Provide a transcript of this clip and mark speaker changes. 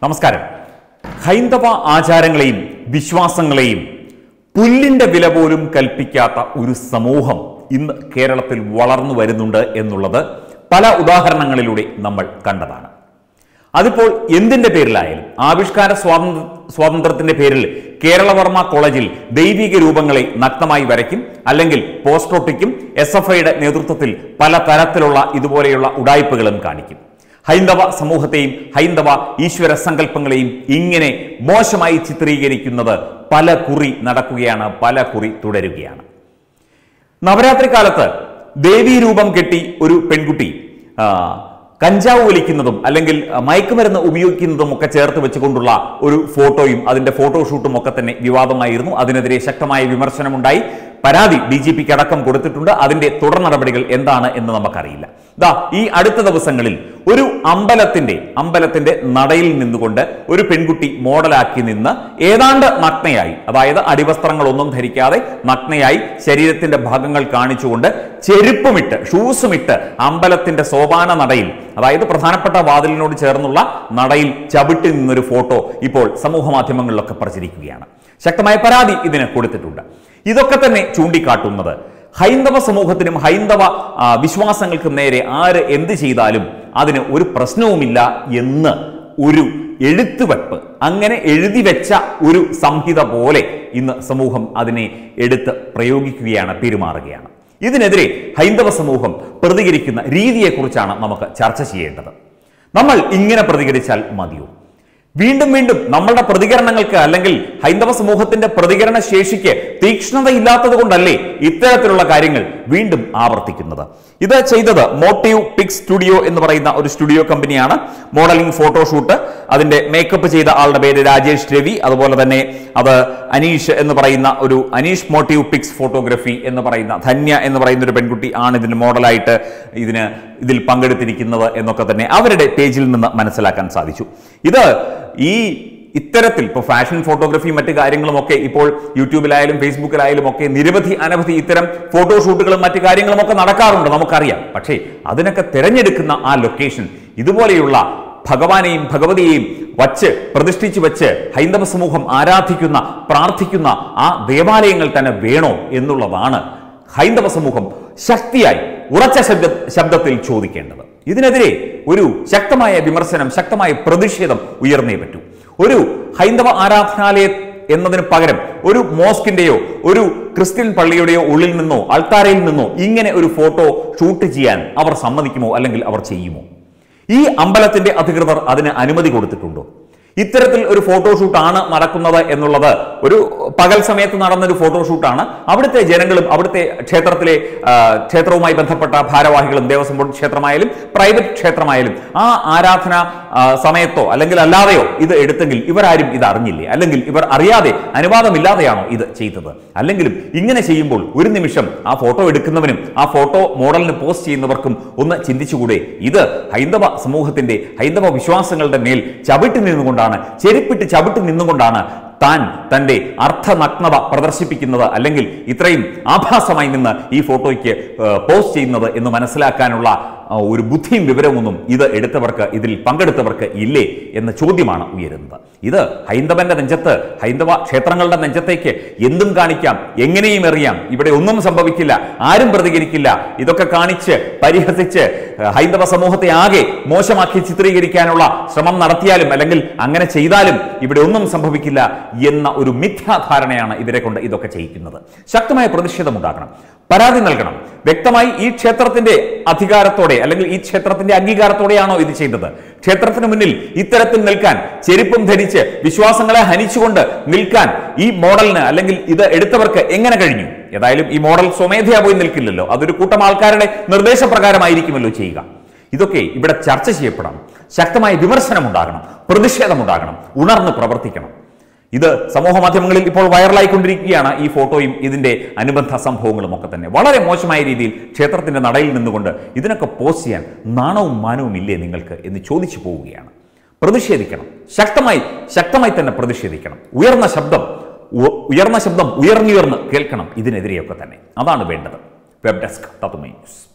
Speaker 1: നമസ്കാരം ഹൈന്ദവ ആചാരങ്ങളെയും വിശ്വാസങ്ങളെയും പുല്ലിന്റെ വില പോലും കൽപ്പിക്കാത്ത ഒരു സമൂഹം ഇന്ന് കേരളത്തിൽ വളർന്നു വരുന്നുണ്ട് എന്നുള്ളത് പല ഉദാഹരണങ്ങളിലൂടെ നമ്മൾ കണ്ടതാണ് അതിപ്പോൾ എന്തിന്റെ പേരിലായാലും ആവിഷ്കാര സ്വാതന്ത്ര്യ സ്വാതന്ത്ര്യത്തിന്റെ പേരിൽ കേരളവർമ്മ കോളേജിൽ ദൈവിക രൂപങ്ങളെ നഗ്നമായി വരയ്ക്കും അല്ലെങ്കിൽ പോസ്റ്റർ ഒട്ടിക്കും എസ് എഫ് ഐയുടെ നേതൃത്വത്തിൽ പല തരത്തിലുള്ള ഇതുപോലെയുള്ള ഉടായ്പകളും കാണിക്കും ഹൈന്ദവ സമൂഹത്തെയും ഹൈന്ദവ ഈശ്വര സങ്കല്പങ്ങളെയും ഇങ്ങനെ മോശമായി ചിത്രീകരിക്കുന്നത് പല കുറി നടക്കുകയാണ് പല കുറി തുടരുകയാണ് നവരാത്രി കാലത്ത് ദേവീ രൂപം കെട്ടി ഒരു പെൺകുട്ടി ആ, കഞ്ചാവ് വലിക്കുന്നതും അല്ലെങ്കിൽ ആ, മയക്കുമരുന്ന് ഉപയോഗിക്കുന്നതും ഒക്കെ ചേർത്ത് വെച്ചുകൊണ്ടുള്ള ഒരു ഫോട്ടോയും അതിന്റെ ഫോട്ടോഷൂട്ടും ഒക്കെ തന്നെ വിവാദമായിരുന്നു അതിനെതിരെ ശക്തമായ വിമർശനമുണ്ടായി പരാതി ഡി ജി പിക്ക് അടക്കം കൊടുത്തിട്ടുണ്ട് അതിന്റെ തുടർ നടപടികൾ എന്താണ് എന്ന് നമുക്കറിയില്ല ദാ ഈ അടുത്ത ദിവസങ്ങളിൽ ഒരു അമ്പലത്തിന്റെ അമ്പലത്തിന്റെ നടയിൽ നിന്നുകൊണ്ട് ഒരു പെൺകുട്ടി മോഡലാക്കി നിന്ന് ഏതാണ്ട് നഗ്നയായി അതായത് അടിവസ്ത്രങ്ങളൊന്നും ധരിക്കാതെ നഗ്നയായി ശരീരത്തിന്റെ ഭാഗങ്ങൾ കാണിച്ചുകൊണ്ട് ചെരുപ്പുമിട്ട് ഷൂസുമിട്ട് അമ്പലത്തിന്റെ സോപാന നടയിൽ അതായത് പ്രധാനപ്പെട്ട വാതിലിനോട് ചേർന്നുള്ള നടയിൽ ചവിട്ടി നിന്നൊരു ഫോട്ടോ ഇപ്പോൾ സമൂഹ മാധ്യമങ്ങളിലൊക്കെ പ്രചരിക്കുകയാണ് ശക്തമായ പരാതി ഇതിന് കൊടുത്തിട്ടുണ്ട് ഇതൊക്കെ തന്നെ ചൂണ്ടിക്കാട്ടുന്നത് ഹൈന്ദവ സമൂഹത്തിനും ഹൈന്ദവ ആ, വിശ്വാസങ്ങൾക്കും നേരെ ആര് എന്ത് ചെയ്താലും അതിന് ഒരു പ്രശ്നവുമില്ല എന്ന് ഒരു എഴുത്തുവെപ്പ് അങ്ങനെ എഴുതി വെച്ച ഒരു സംഹിത പോലെ ഇന്ന് സമൂഹം അതിനെ എടുത്ത് പ്രയോഗിക്കുകയാണ് പെരുമാറുകയാണ് ഇതിനെതിരെ ഹൈന്ദവ സമൂഹം പ്രതികരിക്കുന്ന രീതിയെക്കുറിച്ചാണ് നമുക്ക് ചർച്ച ചെയ്യേണ്ടത് നമ്മൾ ഇങ്ങനെ പ്രതികരിച്ചാൽ മതിയോ വീണ്ടും വീണ്ടും നമ്മളുടെ പ്രതികരണങ്ങൾക്ക് അല്ലെങ്കിൽ ഹൈന്ദവ സമൂഹത്തിന്റെ പ്രതികരണ ശേഷിക്ക് തീക്ഷ്ണതയില്ലാത്തത് കൊണ്ടല്ലേ ഇത്തരത്തിലുള്ള കാര്യങ്ങൾ വീണ്ടും ആവർത്തിക്കുന്നത് ഇത് ചെയ്തത് മോട്ടീവ് പിക് സ്റ്റുഡിയോ എന്ന് പറയുന്ന ഒരു സ്റ്റുഡിയോ കമ്പനിയാണ് മോഡലിംഗ് ഫോട്ടോഷൂട്ട് അതിന്റെ മേക്കപ്പ് ചെയ്ത ആളുടെ പേര് രാജേഷ് രവി അതുപോലെ തന്നെ അത് അനീഷ് എന്ന് പറയുന്ന ഒരു അനീഷ് മോട്ടീവ് പിക്സ് ഫോട്ടോഗ്രഫി എന്ന് പറയുന്ന ധന്യ എന്ന് പറയുന്ന ഒരു പെൺകുട്ടി ആണ് ഇതിന് മോഡലായിട്ട് ഇതിന് ഇതിൽ പങ്കെടുത്തിരിക്കുന്നത് എന്നൊക്കെ തന്നെ അവരുടെ പേജിൽ നിന്ന് മനസ്സിലാക്കാൻ സാധിച്ചു ഇത് ഈ ഇത്തരത്തിൽ ഇപ്പോൾ ഫാഷൻ ഫോട്ടോഗ്രഫി മറ്റു കാര്യങ്ങളും ഒക്കെ ഇപ്പോൾ യൂട്യൂബിലായാലും ഫേസ്ബുക്കിലായാലും ഒക്കെ നിരവധി അനവധി ഇത്തരം ഫോട്ടോഷൂട്ടുകളും മറ്റു കാര്യങ്ങളും ഒക്കെ നടക്കാറുണ്ട് നമുക്കറിയാം പക്ഷേ അതിനൊക്കെ തിരഞ്ഞെടുക്കുന്ന ആ ലൊക്കേഷൻ ഇതുപോലെയുള്ള ഭഗവാനെയും ഭഗവതിയെയും വച്ച് പ്രതിഷ്ഠിച്ചു വച്ച് ഹൈന്ദവ സമൂഹം ആരാധിക്കുന്ന പ്രാർത്ഥിക്കുന്ന ആ ദേവാലയങ്ങൾ തന്നെ വേണോ എന്നുള്ളതാണ് ഹൈന്ദവ സമൂഹം ശക്തിയായി ഉറച്ച ശബ്ദ ശബ്ദത്തിൽ ചോദിക്കേണ്ടത് ഇതിനെതിരെ ഒരു ശക്തമായ വിമർശനം ശക്തമായ പ്രതിഷേധം ഉയർന്നേ പറ്റൂ ഒരു ഹൈന്ദവ ആരാധനാലയ എന്നതിന് പകരം ഒരു മോസ്കിന്റെയോ ഒരു ക്രിസ്ത്യൻ പള്ളിയുടെയോ ഉള്ളിൽ നിന്നോ അൾത്താരയിൽ നിന്നോ ഇങ്ങനെ ഒരു ഫോട്ടോ ഷൂട്ട് ചെയ്യാൻ അവർ സമ്മതിക്കുമോ അല്ലെങ്കിൽ അവർ ചെയ്യുമോ ഈ അമ്പലത്തിന്റെ അധികൃതർ അതിന് അനുമതി കൊടുത്തിട്ടുണ്ടോ ഇത്തരത്തിൽ ഒരു ഫോട്ടോഷൂട്ട് ആണ് നടക്കുന്നത് എന്നുള്ളത് ഒരു പകൽ സമയത്ത് നടന്ന ഒരു ഫോട്ടോഷൂട്ടാണ് അവിടുത്തെ ജനങ്ങളും അവിടുത്തെ ക്ഷേത്രത്തിലെ ആ, ക്ഷേത്രവുമായി ബന്ധപ്പെട്ട ഭാരവാഹികളും ദേവസ്വം ബോർഡ് ക്ഷേത്രമായാലും പ്രൈവറ്റ് ക്ഷേത്രമായാലും ആ ആരാധന ആ, സമയത്തോ അല്ലെങ്കിൽ അല്ലാതെയോ ഇത് എടുത്തെങ്കിൽ ഇവരാരും ഇത് അറിഞ്ഞില്ലേ അല്ലെങ്കിൽ ഇവർ അറിയാതെ അനുവാദമില്ലാതെയാണോ ഇത് ചെയ്തത് അല്ലെങ്കിലും ഇങ്ങനെ ചെയ്യുമ്പോൾ ഒരു നിമിഷം ആ ഫോട്ടോ എടുക്കുന്നവനും ആ ഫോട്ടോ മോഡലിന് പോസ്റ്റ് ചെയ്യുന്നവർക്കും ഒന്ന് ചിന്തിച്ചുകൂടെ ഇത് ഹൈന്ദവ സമൂഹത്തിന്റെ ഹൈന്ദവ വിശ്വാസങ്ങളുടെ മേൽ ചവിട്ടി നിന്നുകൊണ്ടാണ് ചെരുപ്പിട്ട് ചവിട്ടി നിന്നുകൊണ്ടാണ് താൻ തന്റെ അർത്ഥനഗ്നത പ്രദർശിപ്പിക്കുന്നത് അല്ലെങ്കിൽ ഇത്രയും ആഭാസമായി നിന്ന് ഈ ഫോട്ടോയ്ക്ക് ഏഹ്, പോസ്റ്റ് ചെയ്യുന്നത് എന്ന് മനസ്സിലാക്കാനുള്ള ആ, ഒരു ബുദ്ധിയും വിവരമൊന്നും ഇത് എടുത്തവർക്ക് ഇതിൽ പങ്കെടുത്തവർക്ക് ഇല്ലേ എന്ന ചോദ്യമാണ് ഉയരുന്നത് ഇത് ഹൈന്ദവന്റെ നെഞ്ചത്ത് ഹൈന്ദവ ക്ഷേത്രങ്ങളുടെ നെഞ്ചത്തേക്ക് എന്തും കാണിക്കാം എങ്ങനെയും എറിയാം ഇവിടെ ഒന്നും സംഭവിക്കില്ല ആരും പ്രതികരിക്കില്ല ഇതൊക്കെ കാണിച്ച് പരിഹസിച്ച് ഏഹ്, ഹൈന്ദവ സമൂഹത്തെ ആകെ മോശമാക്കി ചിത്രീകരിക്കാനുള്ള ശ്രമം നടത്തിയാലും അല്ലെങ്കിൽ അങ്ങനെ ചെയ്താലും ഇവിടെ ഒന്നും സംഭവിക്കില്ല എന്ന ഒരു മിഥ്യാധാരണയാണ് ഇവരെ കൊണ്ട് ഇതൊക്കെ ചെയ്യിക്കുന്നത് ശക്തമായ പ്രതിഷേധം ഉണ്ടാക്കണം പരാതി നൽകണം വ്യക്തമായി ഈ ക്ഷേത്രത്തിന്റെ അധികാരത്തോടെ അല്ലെങ്കിൽ ഈ ക്ഷേത്രത്തിന്റെ അംഗീകാരത്തോടെയാണോ ഇത് ചെയ്തത് ക്ഷേത്രത്തിന് മുന്നിൽ ഇത്തരത്തിൽ നിൽക്കാൻ ചെരുപ്പും ധരിച്ച് വിശ്വാസങ്ങളെ ഹനിച്ചുകൊണ്ട് നിൽക്കാൻ ഈ മോഡലിന് അല്ലെങ്കിൽ ഇത് എടുത്തവർക്ക് എങ്ങനെ കഴിഞ്ഞു ഏതായാലും ഈ മോഡൽ സ്വമേധയാ പോയി നിൽക്കില്ലല്ലോ അതൊരു കൂട്ടം ആൾക്കാരുടെ നിർദ്ദേശപ്രകാരമായിരിക്കുമല്ലോ ചെയ്യുക ഇതൊക്കെ ഇവിടെ ചർച്ച ചെയ്യപ്പെടണം ശക്തമായ വിമർശനം ഉണ്ടാകണം പ്രതിഷേധം ഉണ്ടാകണം ഉണർന്ന് പ്രവർത്തിക്കണം ഇത് സമൂഹ മാധ്യമങ്ങളിൽ ഇപ്പോൾ വൈറലായിക്കൊണ്ടിരിക്കുകയാണ് ഈ ഫോട്ടോയും ഇതിന്റെ അനുബന്ധ സംഭവങ്ങളും ഒക്കെ തന്നെ വളരെ മോശമായ രീതിയിൽ ക്ഷേത്രത്തിന്റെ നടയിൽ നിന്നുകൊണ്ട് ഇതിനൊക്കെ പോസ്റ്റ് ചെയ്യാൻ നാണവും മാനവും ഇല്ലേ നിങ്ങൾക്ക് എന്ന് ചോദിച്ചു പോവുകയാണ് പ്രതിഷേധിക്കണം ശക്തമായി ശക്തമായി തന്നെ പ്രതിഷേധിക്കണം ഉയർന്ന ശബ്ദം ഉ- ഉയർന്ന ശബ്ദം ഉയർന്നുയർന്ന് കേൾക്കണം ഇതിനെതിരെയൊക്കെ തന്നെ അതാണ് വേണ്ടത് വെബ് ഡെസ്ക് തത്തുമൈ ന്യൂസ്